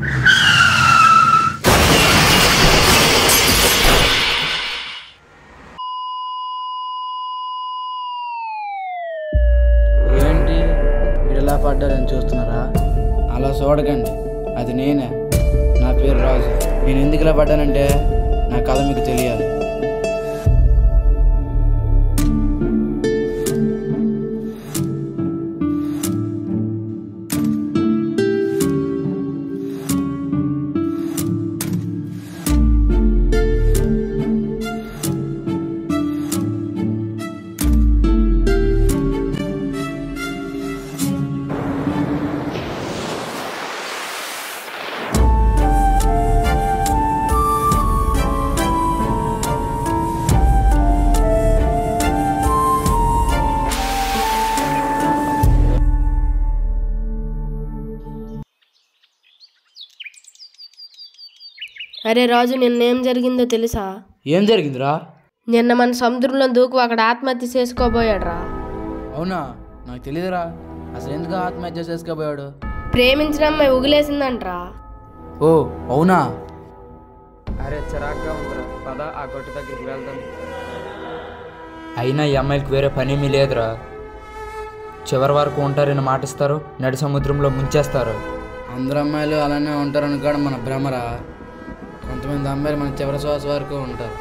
ఏంటి వీడు ఎలా పడ్డారని చూస్తున్నారా అలా చూడకండి అది నేనే నా పేరు రాజు నేను ఎందుకు ఇలా పడ్డానంటే నా కథ మీకు తెలియాలి అరే రాజు నిన్నేం జరిగిందో తెలుసా ఏం జరిగిందిరా నిన్న మన సముద్రంలో దూకు అక్కడ ఆత్మహత్య చేసుకోబోయాడు రా అవునా నాకు తెలియదురా అసలు ఎందుకు ఆత్మహత్య చేసుకోబోయాడు ప్రేమించిన అమ్మాయి ఉగిలేసిందంట్రా ఓ అవునా అరే చిరాగ్గా ఉందిరా పద ఆ గొట్టు దగ్గరికి వెళ్దాం అయినా ఈ అమ్మాయిలకు వేరే పనేమీ లేదురా చివరి వరకు ఉంటారని మాటిస్తారు నడి సముద్రంలో ముంచేస్తారు అందరు అమ్మాయిలు అలానే ఉంటారు అనుకోవడం మన భ్రమరా కొంతమంది అమ్మాయిలు మన చివరి శ్వాస వరకు ఉంటారు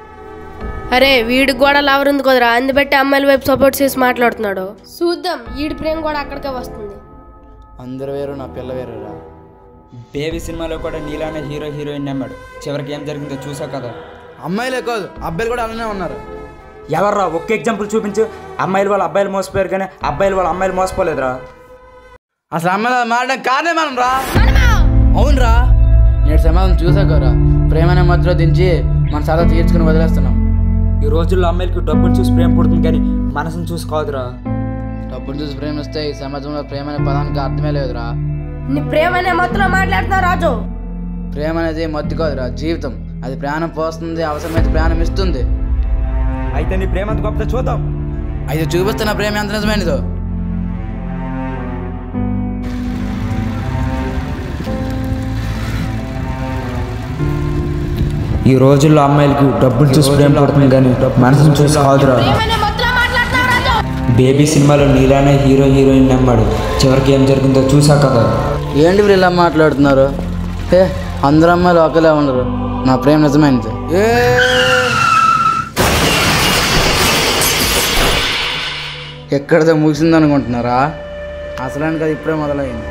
అరే వీడికి కూడా లవర్ ఉంది కుదరా అందు బట్టి అమ్మాయిల వైపు సపోర్ట్ చేసి మాట్లాడుతున్నాడు చూద్దాం వీడి ప్రేమ కూడా అక్కడికే వస్తుంది అందరు వేరు నా పిల్ల వేరురా బేబీ సినిమాలో కూడా నీలానే హీరో హీరోయిన్ నమ్మాడు చివరికి ఏం జరిగిందో చూసా కదా అమ్మాయిలే కాదు అబ్బాయిలు కూడా అలానే ఉన్నారు ఎవర్రా ఒక్క ఎగ్జాంపుల్ చూపించు అమ్మాయిలు వాళ్ళ అబ్బాయిలు మోసపోయారు కానీ అబ్బాయిలు వాళ్ళ అమ్మాయిలు మోసపోలేదురా అసలు అమ్మాయిలు మారడం కారణం మనం రా అవునరా నేడు సమాధానం చూసాకరా ప్రేమనే మధ్యలో దించి మన సరదా తీర్చుకుని వదిలేస్తున్నాం ఈ రోజుల్లో అమ్మాయిలకి డబ్బులు చూసి ప్రేమ పుడుతుంది కానీ మనసును చూసి కాదురా డబ్బులు చూసి ప్రేమిస్తే ఈ సమాజంలో ప్రేమ అనే పదానికి అర్థమే లేదురా నీ ప్రేమ అనే మొత్తంలో మాట్లాడుతున్నావు రాజు ప్రేమ అనేది మత్తు కాదురా జీవితం అది ప్రాణం పోస్తుంది అవసరమైతే ప్రాణం ఇస్తుంది అయితే నీ ప్రేమ అంత గొప్ప చూద్దాం అయితే చూపిస్తున్న ప్రేమ ఎంత నిజమైనదో ఈ రోజుల్లో అమ్మాయిలకి డబ్బులు చూసి ప్రేమ పుడుతుంది కానీ మనసును చూసి కాదురా బేబీ సినిమాలో నీలానే హీరో హీరోయిన్ నమ్మాడు చివరికి ఏం జరిగిందో చూసా కదా ఏంటి వీళ్ళు ఇలా మాట్లాడుతున్నారు ఏ అందరు అమ్మాయిలు ఒకలే ఉండరు నా ప్రేమ నిజమైనది ఏ ఎక్కడితో ముగిసింది అనుకుంటున్నారా అసలానికి అది ఇప్పుడే మొదలైంది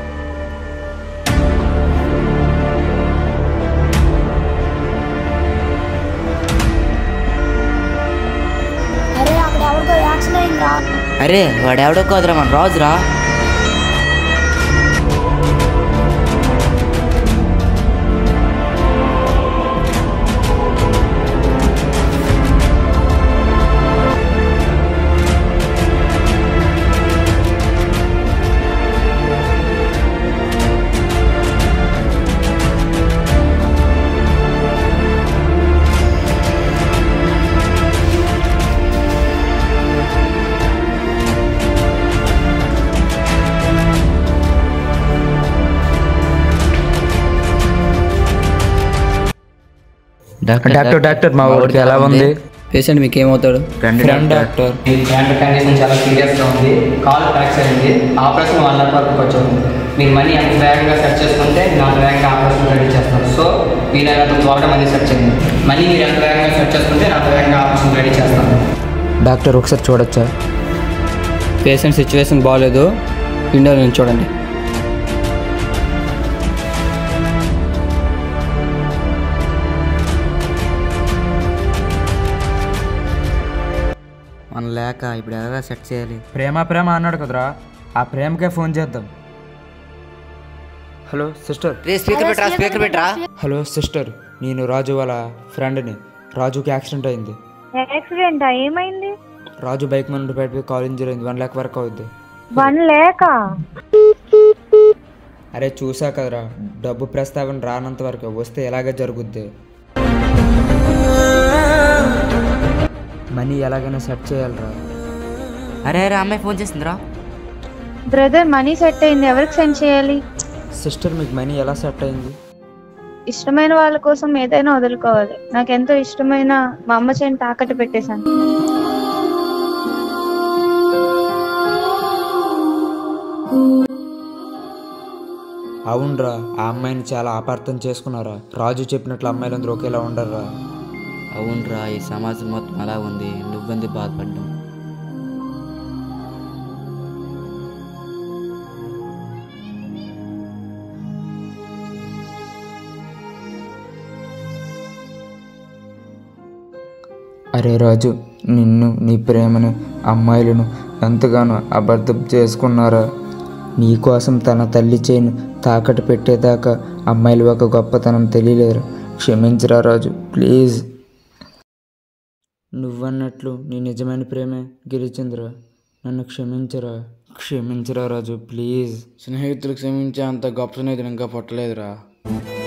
అరే వాడెవడో కాదురా మన రాజురా డాక్టర్ డాక్టర్ మా వాడికి ఎలా ఉంది పేషెంట్ మీకు ఏమవుతాడు ఫ్రెండ్ డాక్టర్ మీ క్యాన్సర్ కండిషన్ చాలా సీరియస్గా ఉంది కాల్ ఫ్రాక్చర్ అయింది ఆపరేషన్ వన్ లాక్ వరకు వచ్చి మీరు మనీ ఎంత వేగంగా సెర్చ్ చేసుకుంటే నేను అంత వేగంగా ఆపరేషన్ రెడీ చేస్తాను సో వీలైనంత త్వరగా మనీ సెర్చ్ చేయండి మనీ మీరు ఎంత వేగంగా సెర్చ్ చేసుకుంటే నేను అంత వేగంగా ఆపరేషన్ రెడీ చేస్తాను డాక్టర్ ఒకసారి చూడొచ్చా పేషెంట్ సిచ్యువేషన్ బాగాలేదు విండో నుంచి చూడండి మన లేక ఇప్పుడు ఎలా సెట్ చేయాలి ప్రేమ ప్రేమ అన్నాడు కదరా ఆ ప్రేమకే ఫోన్ చేద్దాం హలో సిస్టర్ స్పీకర్ పెట్టరా స్పీకర్ పెట్టరా హలో సిస్టర్ నేను రాజు వాళ్ళ ఫ్రెండ్ని రాజుకి యాక్సిడెంట్ అయింది యాక్సిడెంటా ఏమైంది రాజు బైక్ మీద నుండి పడిపోయి కాల్ ఇంజరీ అయింది వన్ ల్యాక్ వరకు అవుద్ది వన్ లేక అరే చూసా కదరా డబ్బు ప్రస్తావన రానంత వరకు వస్తే ఎలాగ జరుగుద్ది మనీ ఎలాగైనా సెట్ చేయాలిరా అరే అరే అమ్మాయి ఫోన్ చేసిందిరా బ్రదర్ మనీ సెట్ అయింది ఎవరికి సెండ్ చేయాలి సిస్టర్ మీకు మనీ ఎలా సెట్ అయింది ఇష్టమైన వాళ్ళ కోసం ఏదైనా వదులుకోవాలి నాకెంతో ఇష్టమైన మా అమ్మ చేయని తాకట్టు పెట్టేశాను అవునరా ఆ అమ్మాయిని చాలా అపార్థం చేసుకున్నారా రాజు చెప్పినట్లు అమ్మాయిలందరూ ఒకేలా ఉండరురా అవునరా ఈ సమాజం మొత్తం అలా ఉంది నువ్వెందుకు బాధపడ్డావు అరే రాజు నిన్ను నీ ప్రేమను అమ్మాయిలను ఎంతగానో అబద్ధం చేసుకున్నారా నీకోసం తన తల్లి చేను తాకట్టు పెట్టేదాకా అమ్మాయిలు ఒక గొప్పతనం తెలియలేరు క్షమించరా రాజు ప్లీజ్ నువ్వన్నట్లు నీ నిజమైన ప్రేమే గెలిచిందిరా నన్ను క్షమించరా క్షమించరా రాజు ప్లీజ్ స్నేహితులు క్షమించే అంత గొప్ప స్నేహితులు ఇంకా పుట్టలేదురా